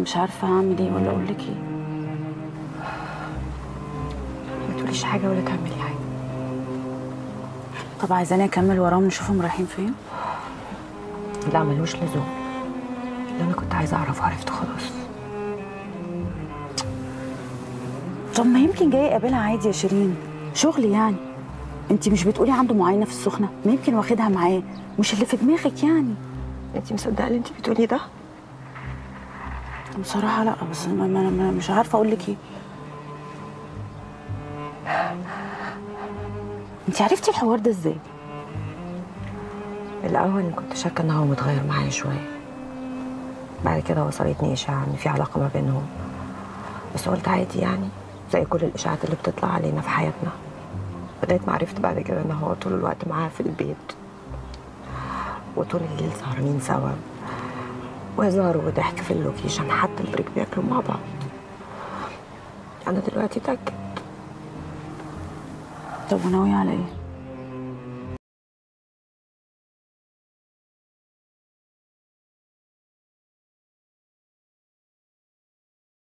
مش عارفه اعمل ايه ولا اقول لك ايه ما تقوليش حاجه ولا تعملي حاجه طب عايزاني اكمل وراهم نشوفهم رايحين فين لا ملوش لزوم اللي انا كنت عايزه اعرفه عرفته خلاص طب ما يمكن جاي يقابلها عادي يا شيرين شغل يعني انت مش بتقولي عنده معاينه في السخنه ما يمكن واخدها معاه مش اللي في دماغك يعني انت مصدقه اللي انت بتقولي ده بصراحه لا بس ما ما ما مش عارفه اقول لك ايه انت عرفتي الحوار ده ازاي الاول كنت شاكه ان هو متغير معايا شويه بعد كده وصلتني اشاعه ان في علاقه ما بينهم بس قلت عادي يعني زي كل الاشاعات اللي بتطلع علينا في حياتنا لغايه ما عرفت بعد كده ان هو طول الوقت معاها في البيت وطول الليل سهرانين سوا وهزار وضحك في اللوكيشن حتى البريك بياكلوا مع بعض انا دلوقتي اتاكد طب وناويه على ايه